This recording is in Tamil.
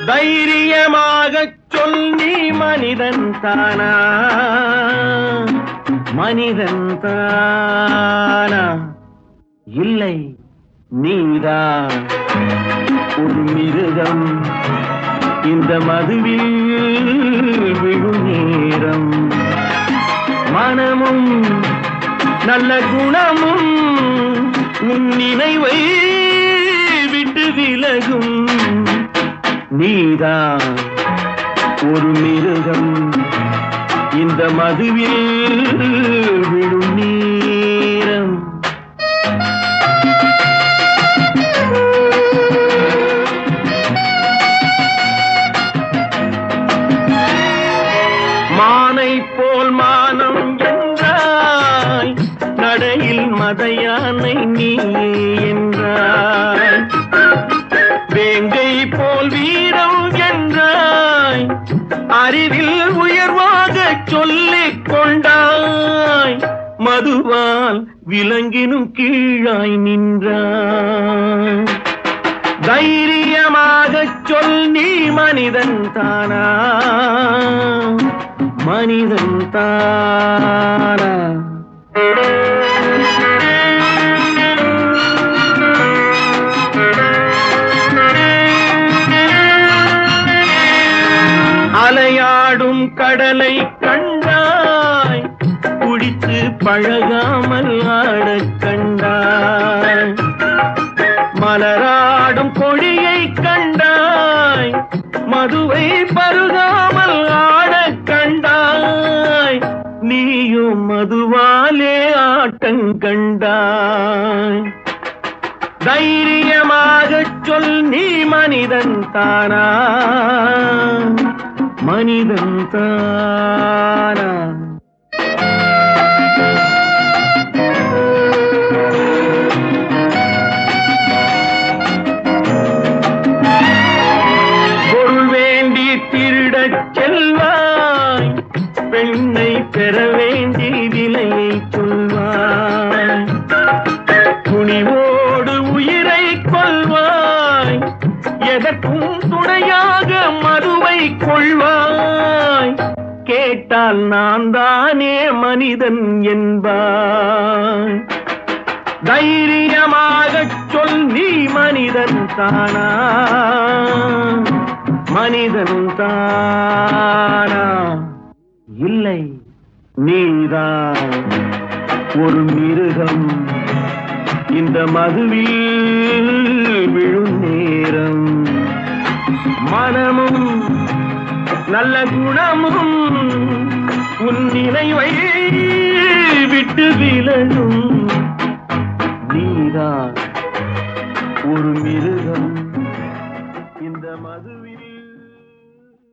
தைரியமாகச் சொல் நீ மனிதன் தானா மனிதன் தானா இல்லை நீதான் ஒரு மிருகம் இந்த மதுவில் விழும் நேரம் மனமும் நல்ல குணமும் உன் நினைவை விட்டு விலகும் நீதான் ஒரு மிருகம் இந்த மதுவில் விழும் நேரம் மானை போல் மானம் என்றாய் நடையில் மதையானை நீ என்றாய் வேங்கை போல் வீரம் என்றாய் அறிவில் உயர்வாக சொல்லிக் கொண்டாய் மதுவால் விலங்கினும் கீழாய் நின்றாய் தைரியமாகச் சொல் நீ மனிதன் தானா மனிதன் தானா அலையாடும் கடலை கண்டாய் குடித்து பழகாமல் ஆடக் கண்டாய் மலராடும் கொடியை கண்டாய் மதுவை பருகாமல் ஆடக் கண்டாய் நீயும் மதுவாலே ஆட்டம் கண்டாய் தைரியமாகச் சொல் நீ மனிதன் தானா மனிதன் தானா பொருள் வேண்டி திருடச் செல்வாய் பெண்ணை பெற வேண்டி விலையை சொல்வாய் துணிவோடு உயிரை கொள்வாய் எதற்கும் துணையாக மதுவை கொள்வாய் கேட்டால் நான் தானே மனிதன் என்பாய் தைரியமாகச் சொல் நீ மனிதன் தானா மனிதன் தானா இல்லை நீதான் ஒரு மிருகம் இந்த மதுவில் விழும் நேரம் மனமும் நல்ல குணமும் உன் நினைவை விட்டு விலகும் நீதான் ஒரு மிருகம்